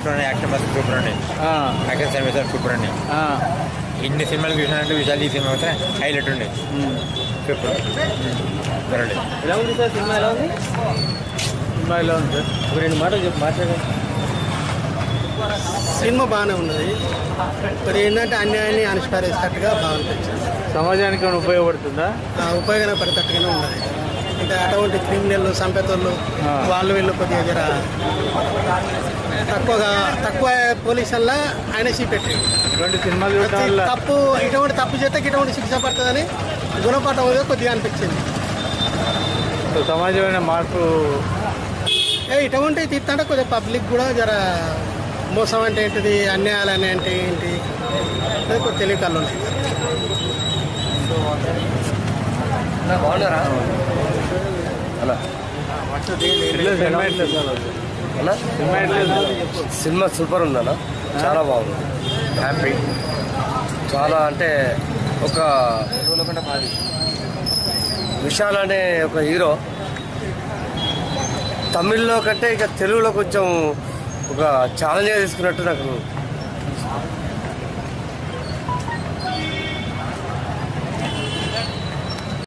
Super ఉన్నాయి action bus super ఉన్నాయి ఆ, యాక్షన్ సన్నివేశాలు సూపర్ ఉన్నాయి ఆ, ఇన్ని సినిమాలు చూసినట్టు విశాల్ ఈ సినిమా మాత్రం హైలైట్ ఉండే ఉమ్. సూపర్ చూడండి ఎలా ఉంది సార్ సినిమా ఎలా ఉంది సినిమా ఎలా ఉంది సార్ ఒక రెండు మాటలు చెప్పి మాట్లాడండి సినిమా బాగానే ఉన్నది మరి ఏంటంటే అన్యాయాన్ని అనుష్కరిస్తట్టుగా బాగుంటుంది సమాజానికి ఏమైనా ఉపయోగపడుతుందా ఆ ఉపయోగపడేటట్టుగానే ఉన్నది అంటే అటువంటి క్రిమినల్ సంపేతోళ్ళు ఆ. వాళ్ళు వీళ్ళు కొద్దిగా జర తక్కువగా తక్కువ పోలీసుల్లో ఆయన చూపెట్టారు ఇటువంటి సినిమాలు చూడటం వల్ల తప్పు ఇటువంటి తప్పు చేస్తే ఇటువంటి శిక్ష పడుతుందని గుణపాఠం అనేది కొద్దిగా అనిపించింది సో సమాజమైన మార్పు ఏ ఇటువంటి తీర్థంటే కొద్దిగా పబ్లిక్ కూడా జర మోసం అంటే ఏంటిది అన్యాయాలు అని అంటే ఏంటి అనేది కొద్దిగా తెలియకళ్ళు ఉన్నాయి బాగున్నారా అలా ఇట్లా సినిమా ఎట్లా సార్ అలా సినిమా ఎట్లా సినిమా సూపర్ ఉందన్న చాలా బాగుంది హ్యాపీ చాలా అంటే ఒక విశాల్ అనే ఒక హీరో తమిళ్లో కంటే ఇక తెలుగులో కొంచెం ఒక ఛాలెంజ్గా తీసుకున్నట్టు నాకు